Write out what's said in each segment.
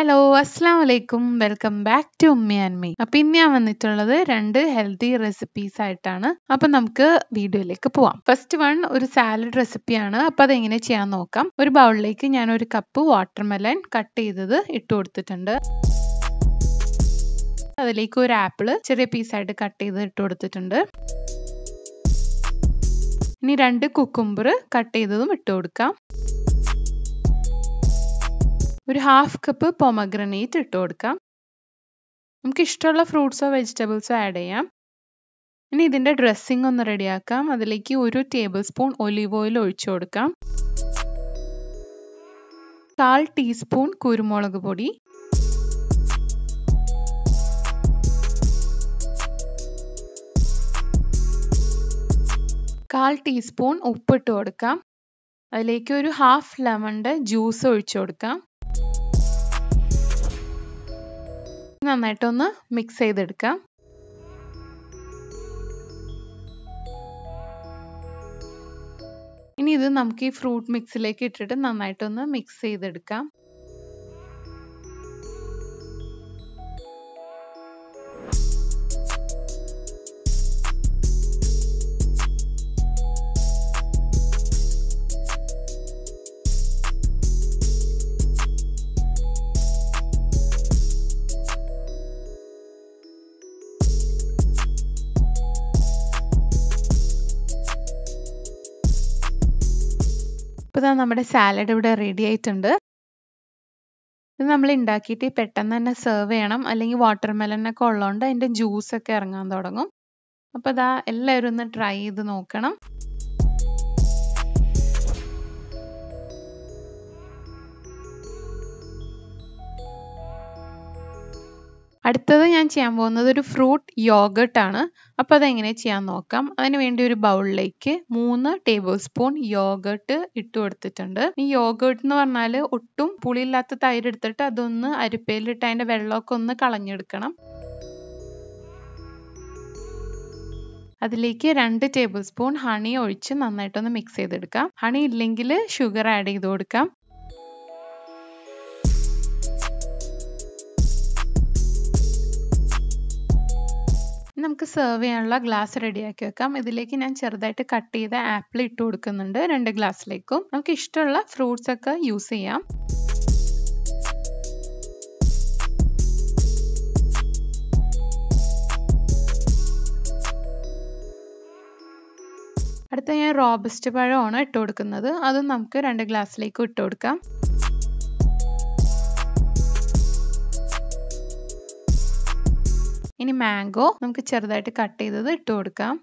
hello അസ്സാം വലൈക്കും welcome back to ഉമ്മി ആൻഡ് മീ അപ്പൊ ഇന്ന് ഞാൻ വന്നിട്ടുള്ളത് രണ്ട് ഹെൽത്തി റെസിപ്പീസ് ആയിട്ടാണ് അപ്പൊ നമുക്ക് വീഡിയോയിലേക്ക് പോവാം ഫസ്റ്റ് വൺ ഒരു സാലഡ് റെസിപ്പിയാണ് അപ്പൊ അതെങ്ങനെ ചെയ്യാൻ നോക്കാം ഒരു ബൗളിലേക്ക് ഞാൻ ഒരു കപ്പ് വാട്ടർമെലൻ കട്ട് ചെയ്തത് ഇട്ട് കൊടുത്തിട്ടുണ്ട് അതിലേക്ക് ഒരു ആപ്പിള് ചെറിയ പീസായിട്ട് കട്ട് ചെയ്ത് ഇട്ട് കൊടുത്തിട്ടുണ്ട് ഇനി രണ്ട് കുക്കുംബർ കട്ട് ചെയ്തതും ഇട്ട് കൊടുക്കാം ഒരു ഹാഫ് കപ്പ് പൊമഗ്രനേറ്റ് ഇട്ട് കൊടുക്കാം നമുക്ക് ഇഷ്ടമുള്ള ഫ്രൂട്ട്സോ വെജിറ്റബിൾസോ ആഡ് ചെയ്യാം ഇനി ഇതിൻ്റെ ഡ്രസ്സിംഗ് ഒന്ന് റെഡിയാക്കാം അതിലേക്ക് ഒരു ടേബിൾ സ്പൂൺ ഒലിവ് ഓയിൽ ഒഴിച്ചു കൊടുക്കാം കാൽ ടീസ്പൂൺ കുരുമുളക് പൊടി കാൽ ടീസ്പൂൺ ഉപ്പിട്ട് കൊടുക്കാം അതിലേക്ക് ഒരു ഹാഫ് ലെമണിൻ്റെ ജ്യൂസ് ഒഴിച്ചു കൊടുക്കാം നന്നായിട്ടൊന്ന് മിക്സ് ചെയ്തെടുക്കാം ഇനി ഇത് നമുക്ക് ഈ ഫ്രൂട്ട് മിക്സിലേക്ക് ഇട്ടിട്ട് നന്നായിട്ടൊന്ന് മിക്സ് ചെയ്തെടുക്കാം ഇപ്പോൾ നമ്മുടെ സാലഡ് ഇവിടെ റെഡി ആയിട്ടുണ്ട് ഇത് നമ്മൾ ഉണ്ടാക്കിയിട്ട് പെട്ടെന്ന് തന്നെ സെർവ് ചെയ്യണം അല്ലെങ്കിൽ വാട്ടർ മെലനൊക്കെ ഉള്ളതുകൊണ്ട് അതിൻ്റെ ജ്യൂസൊക്കെ ഇറങ്ങാൻ തുടങ്ങും അപ്പോൾ ഇതാ എല്ലാവരും ഒന്ന് ട്രൈ ചെയ്ത് നോക്കണം അടുത്തത് ഞാൻ ചെയ്യാൻ പോകുന്നത് ഒരു ഫ്രൂട്ട് യോഗട്ട് ആണ് അപ്പോൾ അതെങ്ങനെ ചെയ്യാൻ നോക്കാം അതിന് വേണ്ടി ഒരു ബൗളിലേക്ക് മൂന്ന് ടേബിൾ സ്പൂൺ യോഗട്ട് ഇട്ട് കൊടുത്തിട്ടുണ്ട് ഈ യോഗട്ട് എന്ന് പറഞ്ഞാൽ ഒട്ടും പുളിയില്ലാത്ത തൈര് എടുത്തിട്ട് അതൊന്ന് അരിപ്പയിലിട്ട് അതിൻ്റെ വെള്ളമൊക്കെ ഒന്ന് കളഞ്ഞെടുക്കണം അതിലേക്ക് രണ്ട് ടേബിൾ സ്പൂൺ ഹണി ഒഴിച്ച് നന്നായിട്ടൊന്ന് മിക്സ് ചെയ്തെടുക്കാം ഹണി ഇല്ലെങ്കിൽ ഷുഗർ ആഡ് ചെയ്ത് കൊടുക്കാം നമുക്ക് സെർവ് ചെയ്യാനുള്ള ഗ്ലാസ് റെഡിയാക്കി വെക്കാം ഇതിലേക്ക് ഞാൻ ചെറുതായിട്ട് കട്ട് ചെയ്ത ആപ്പിൾ ഇട്ട് കൊടുക്കുന്നുണ്ട് രണ്ട് ഗ്ലാസ്സിലേക്കും നമുക്ക് ഇഷ്ടമുള്ള ഫ്രൂട്ട്സ് ഒക്കെ യൂസ് ചെയ്യാം അടുത്ത ഞാൻ റോബസ്റ്റ് പഴമാണ് ഇട്ട് കൊടുക്കുന്നത് അതും നമുക്ക് രണ്ട് ഗ്ലാസ്സിലേക്ക് ഇട്ട് കൊടുക്കാം ഇനി മാംഗോ നമുക്ക് ചെറുതായിട്ട് കട്ട് ചെയ്തത് ഇട്ട് കൊടുക്കാം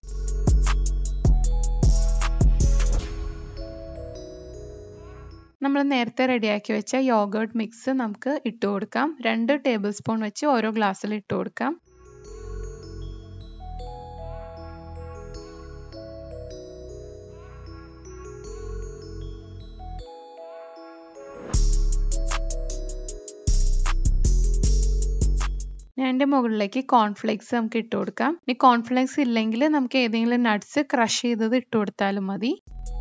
നമ്മൾ നേരത്തെ റെഡിയാക്കി വെച്ച യോഗേർട്ട് മിക്സ് നമുക്ക് ഇട്ട് കൊടുക്കാം രണ്ട് ടേബിൾ സ്പൂൺ വെച്ച് ഓരോ ഗ്ലാസ്സിൽ ഇട്ട് കൊടുക്കാം അതിൻ്റെ മുകളിലേക്ക് കോൺഫ്ലേക്സ് നമുക്ക് ഇട്ട് കൊടുക്കാം ഇനി കോൺഫ്ലേക്സ് ഇല്ലെങ്കിൽ നമുക്ക് ഏതെങ്കിലും നട്ട്സ് ക്രഷ് ചെയ്തത് ഇട്ട് കൊടുത്താലും മതി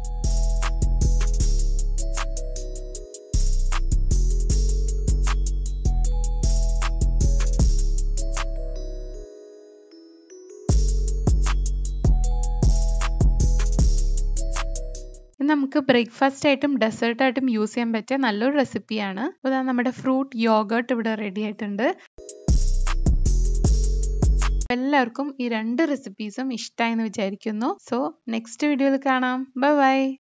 നമുക്ക് ബ്രേക്ക്ഫാസ്റ്റ് ആയിട്ടും ഡെസേർട്ട് ആയിട്ടും യൂസ് ചെയ്യാൻ പറ്റിയ നല്ലൊരു റെസിപ്പിയാണ് അപ്പോൾ നമ്മുടെ ഫ്രൂട്ട് യോഗേർട്ട് ഇവിടെ റെഡി ആയിട്ടുണ്ട് എല്ലാവർക്കും ഈ രണ്ട് റെസിപ്പീസും ഇഷ്ടമായെന്ന് വിചാരിക്കുന്നു സോ നെക്സ്റ്റ് വീഡിയോയിൽ കാണാം ബൈ ബൈ